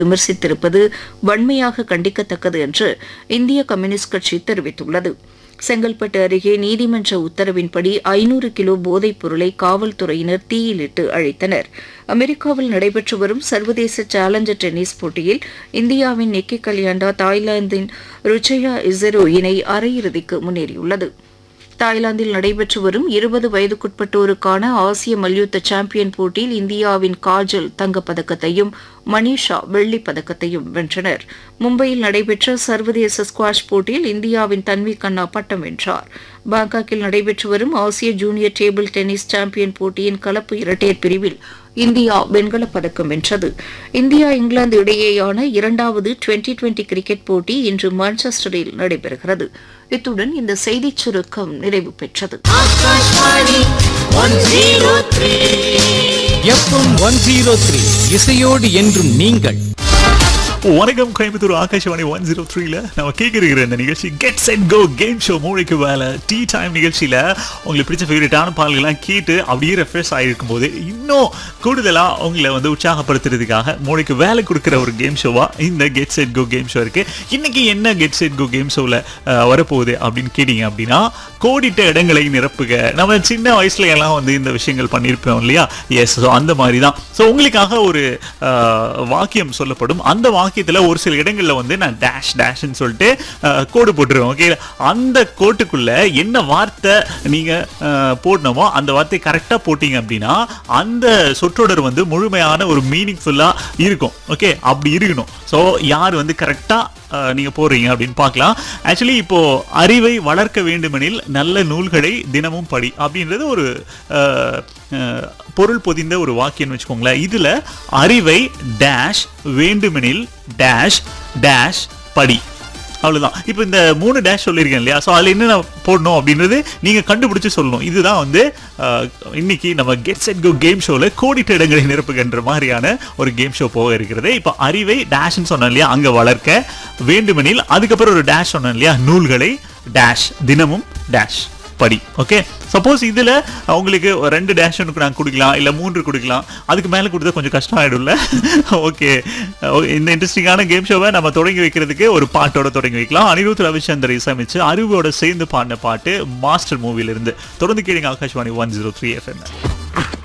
விமர்சித்திருப்பது வன்மையாக கண்டிக்கத்தக்கது என்று இந்திய கம்யூனிஸ்ட் கட்சி தெரிவித்துள்ளது செங்கல்பட்டு அருகே நீதிமன்ற உத்தரவின்படி ஐநூறு கிலோ போதைப் பொருளை காவல்துறையினர் தீயிலிட்டு அழித்தனர் அமெரிக்காவில் நடைபெற்று வரும் சர்வதேச சேலஞ்சர் டென்னிஸ் போட்டியில் இந்தியாவின் நிக்கி கல்யாண்டா தாய்லாந்தின் ருச்சயா இசரோ இணை அரையிறுதிக்கு முன்னேறியுள்ளது தாய்லாந்தில் நடைபெற்று வரும் இருபது வயதுக்குட்பட்டோருக்கான ஆசிய மல்யுத்த சாம்பியன் போட்டியில் இந்தியாவின் காஜல் தங்கப்பதக்கத்தையும் மணிஷா வெள்ளிப் பதக்கத்தையும் வென்றனர் மும்பையில் நடைபெற்ற சர்வதேச ஸ்குவாஷ் போட்டியில் இந்தியாவின் தன்வி கண்ணா பட்டம் வென்றார் பாங்காக்கில் நடைபெற்று வரும் ஆசிய ஜூனியர் டேபிள் டென்னிஸ் சாம்பியன் போட்டியின் கலப்பு இரட்டையர் பிரிவில் இந்தியா வெண்கலப் பதக்கம் வென்றது இந்தியா இங்கிலாந்து இடையேயான இரண்டாவது டுவெண்டி டுவெண்டி கிரிக்கெட் போட்டி இன்று மான்செஸ்டரில் நடைபெறுகிறது இத்துடன் இந்த செய்திச் சுருக்கம் நிறைவு பெற்றது எஃப்எம் ஒன் ஜீரோ த்ரீ இசையோடு என்றும் நீங்கள் வணக்கம் கோயம்புத்தூர் ஆகாஷவாணி ஒன் ஜீரோ த்ரீல நம்ம கேட்கிற இந்த நிகழ்ச்சி get set go game show மூளைக்கு வேலை டீ டைம் நிகழ்ச்சியில உங்களுக்கு பிடிச்ச ஃபேவரட்டான பாடல்கள்லாம் கேட்டு அப்படியே ரெஃப்ரெஷ் ஆகிருக்கும் போது இன்னும் கூடுதலாக உங்களை வந்து உற்சாகப்படுத்துறதுக்காக மூளைக்கு வேலை கொடுக்குற ஒரு கேம் ஷோவா இந்த get set go game show இருக்கு இன்னைக்கு என்ன கெட் செட் கோ கேம் ஷோவில் வரப்போகுது அப்படின்னு கேட்டீங்க அப்படின்னா கோடிட்ட இடங்களை நிரப்புக நம்ம சின்ன வயசுல எல்லாம் வந்து இந்த விஷயங்கள் பண்ணியிருப்போம் இல்லையா எஸ் ஸோ அந்த மாதிரி தான் ஸோ உங்களுக்காக ஒரு அஹ், வாக்கியம் சொல்லப்படும் அந்த வாக்கியத்தில் ஒரு சில இடங்களில் வந்து நான் டேஷ் டேஷ்னு சொல்லிட்டு அஹ், கோடு போட்டுருவேன் ஓகே அந்த கோட்டுக்குள்ள என்ன வார்த்தை நீங்கள் போடணுமோ அந்த வார்த்தை கரெக்டாக போட்டீங்க அப்படின்னா அந்த சொற்றொடர் வந்து முழுமையான ஒரு மீனிங்ஃபுல்லாக இருக்கும் ஓகே அப்படி இருக்கணும் ஸோ யார் வந்து கரெக்டாக நீங்கள் போடுறீங்க அப்படின்னு பார்க்கலாம் ஆக்சுவலி இப்போ அறிவை வளர்க்க வேண்டுமெனில் நல்ல நூல்களை தினமும் படி அப்படின்றது ஒரு அஹ், அஹ், பொருள் பொதிந்த ஒரு வாக்கியம்னு வச்சுக்கோங்களேன் இதுல அறிவை டேஷ் வேண்டுமெனில் டேஷ் டேஷ் படி அவ்வளவுதான் இப்போ இந்த மூணு டேஷ் சொல்லியிருக்கேன் இல்லையா ஸோ அதில் என்னென்ன போடணும் அப்படின்றது நீங்கள் கண்டுபிடிச்சு சொல்லணும் இதுதான் வந்து அஹ், இன்னைக்கு நம்ம கெட் செட் கோ கேம் ஷோவில் கோடிட்ட இடங்களை நிரப்புகின்ற மாதிரியான ஒரு கேம் ஷோ போக இருக்கிறது இப்போ அறிவை டேஷ்னு சொன்னோம் இல்லையா அங்கே வளர்க்க வேண்டுமெனில் அதுக்கப்புறம் ஒரு டேஷ் சொன்னோம் இல்லையா நூல்களை டேஷ் தினமும் டேஷ் படி ஓகே சப்போஸ் இதில் உங்களுக்கு ஒரு ரெண்டு டேஷனுக்கு நான் கொடுக்கலாம் இல்லை மூன்று கொடுக்கலாம் அதுக்கு மேலே கொடுத்தா கொஞ்சம் கஷ்டம் ஆகிடும்ல ஓகே இந்த இன்ட்ரெஸ்டிங்கான கேம் ஷோவை நம்ம தொடங்கி வைக்கிறதுக்கு ஒரு பாட்டோட தொடங்கி வைக்கலாம் அனிருத் ரவிச்சந்தர் இசையமைச்சு அறிவோட சேர்ந்து பாடின பாட்டு மாஸ்டர் மூவிலிருந்து தொடர்ந்து கேளுங்க Akashvani one zero three FM